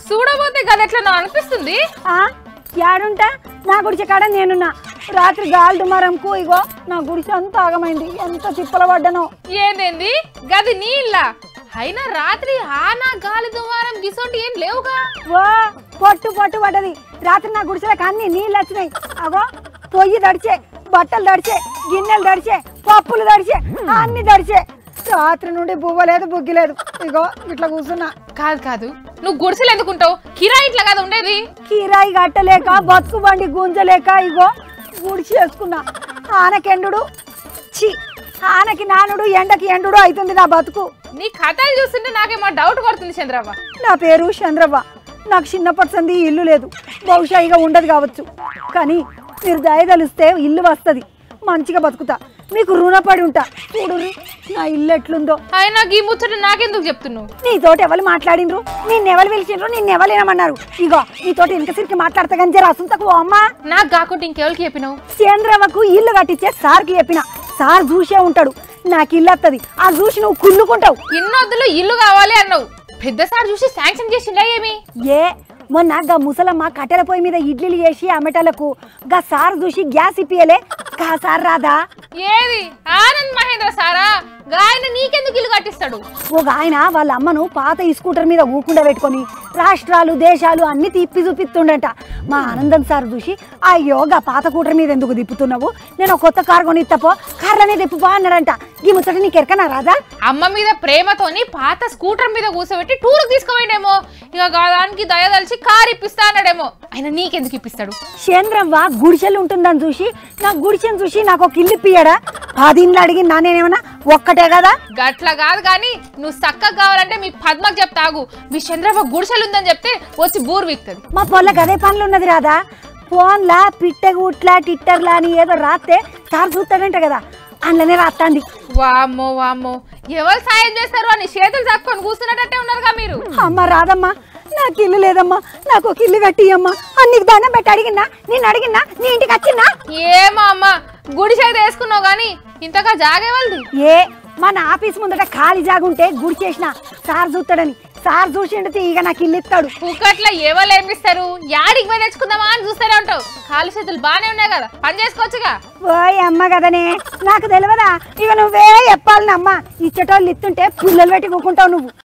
చూడబోతే గది ఎట్లా అనిపిస్తుంది ఆ యాడుంటా నా గుడిసె కాడ నేనున్నా రాత్రి గాలి దుమారంకు ఇగో నా గుడిసె అంతా ఆగమైంది ఎంత తిప్పల పడ్డానో ఏందేంది గది నీళ్ళ అయినా రాత్రి ఆనా గాలి దుమారం గిసోంటి ఏం లేవుగా ఓ పొట్టు పొట్టు పడ్డది రాత్రి నా గుడిసెలకు అన్ని నీళ్ళు వచ్చినాయి అగో పొయ్యి దడిచే బట్టలు దడిచే గిన్నెలు దడిచే పప్పులు దడిచే అన్ని దడిచే రాత్రి నుండి బువ్వ లేదు బుగ్గి లేదు ఇగో ఇట్లా కూర్చున్నా కాదు కాదు నువ్వు గుడిసెలు ఎందుకుంటావు కిరాయి ఇట్లా కదా ఉండేది కిరాయి కట్టలేక బతుకు బండి గుంజలేక ఇగో గుడిసి వేసుకున్నా ఆనకెండు చి ఆనకి నానుడు ఎండకి ఎండుడు అవుతుంది నా బతుకు నీ కథలు చూస్తుంటే నాకేమో డౌట్ కొడుతుంది చంద్రవ్వ నా పేరు చంద్రవ్వ నాకు చిన్నప్పటి సంది ఇల్లు లేదు బహుశా ఇక ఉండదు కావచ్చు కానీ మీరు దయదలిస్తే ఇల్లు వస్తుంది మంచిగా బతుకుతా మీకు రుణపడి ఉంటా చూడు నా ఇల్లు ఎట్లుందో అయినా గీ ముచ్చట నాకెందుకు చెప్తున్నావు నీతోటి ఎవరు మాట్లాడిండ్రు నిన్నెవరు పిలిచిండ్రు నిన్నెవరు ఏమన్నారు ఇగో నీతోటి వెనక సిరికి మాట్లాడతా కానీ జర అసంతకు ఓ అమ్మా నాకు కాకుండా ఇంకెవరికి చెప్పినావు చంద్రవ్వకు ఇల్లు కట్టించే సార్కి చెప్పిన సార్ చూసే ఉంటాడు నాకు ఇల్లు వస్తుంది ఆ చూసి నువ్వు కుళ్ళుకుంటావు ఇన్నొద్దులు ఇల్లు కావాలి అన్నావు పెద్ద సార్ చూసి శాంక్షన్ చేసిండా ఏమి ఏ మొన్న గా ముసలమ్మ కట్టెల పొయ్యి మీద ఇడ్లీలు చేసి అమ్మటలకు గా సార్ చూసి గ్యాస్ ఇప్పియలే గా సార్ రాదా ఏది ఆనంద్ మహేంద్ర సారా గాయన నీకెందుకు ఇల్లు కట్టిస్తాడు ఒక ఆయన వాళ్ళ అమ్మను పాత ఈ స్కూటర్ మీద ఊకుండా పెట్టుకొని రాష్ట్రాలు దేశాలు అన్ని తిప్పి చూపిస్తుండట మా ఆనందం సార్ చూసి అయ్యో గా పాత కూటర్ మీద ఎందుకు తిప్పుతున్నావు నేను ఒక కొత్త కారు కొనిత్తపో కార్లనే తిప్పుపో అన్నాడంట ఈ ముచ్చట నీకు ఎరకనా రాదా అమ్మ మీద ప్రేమతోని పాత స్కూటర్ మీద కూర్చోబెట్టి టూర్ తీసుకుపోయిండేమో ఇక దానికి దయదలిచి కార్ ఇప్పిస్తా అన్నాడేమో ఆయన నీకెందుకు ఇప్పిస్తాడు చంద్రవ్వ గుడిసెలు ఉంటుందని చూసి నా గుడిసెను చూసి నాకు ఒక ఇల్లు ఇప్పియాడా పది ఇండ్లు అడిగి నానేమన్నా ఒక్కటే కదా గట్ల కాదు కానీ నువ్వు చక్కగా కావాలంటే మీ పద్మకు చెప్తాగు మీ చంద్రబాబు గుడిసెలు ఉందని చెప్తే వచ్చి బూర్ వీక్తుంది మా పొల్లకి అదే పనులు ఉన్నది రాదా ఫోన్లా పిట్టగుట్లా టిట్టర్లా అని ఏదో రాస్తే సార్ చూస్తాడంట కదా అందులోనే రాస్తాంది వామ్మో వామ్మో ఎవరు సాయం చేస్తారు అని చేతులు చాపుకొని కూర్చున్నట్టే ఉన్నారుగా మీరు అమ్మ రాదమ్మా నాకు ఇల్లు లేదమ్మా నాకు ఒక ఇల్లు కట్టియమ్మా నీకు దండం పెట్టి అడిగినా నేను అడిగినా నీ ఇంటికి వచ్చినా ఏమో అమ్మ గుడిసె అయితే వేసుకున్నావు కానీ ఇంతగా జాగే వాళ్ళది ఏ మన ఆఫీస్ ముందట ఖాళీ జాగుంటే గుడి చేసిన సార్ చూస్తాడని సార్ చూసిండు ఇక నాకు ఇల్లు ఇస్తాడు పుక్కట్లో ఎవరు ఏమిస్తారు యాడికి పోయి తెచ్చుకుందామా అని చూస్తూనే ఉంటావు కాలు చేతులు బాగానే ఉన్నాయి కదా పని చేసుకోవచ్చుగా ఓయ్ అమ్మ కదనే నాకు తెలియదా ఇక నువ్వే చెప్పాలని అమ్మ ఇచ్చేటోళ్ళు ఇస్తుంటే పుల్లలు పెట్టి కూకుంటావు నువ్వు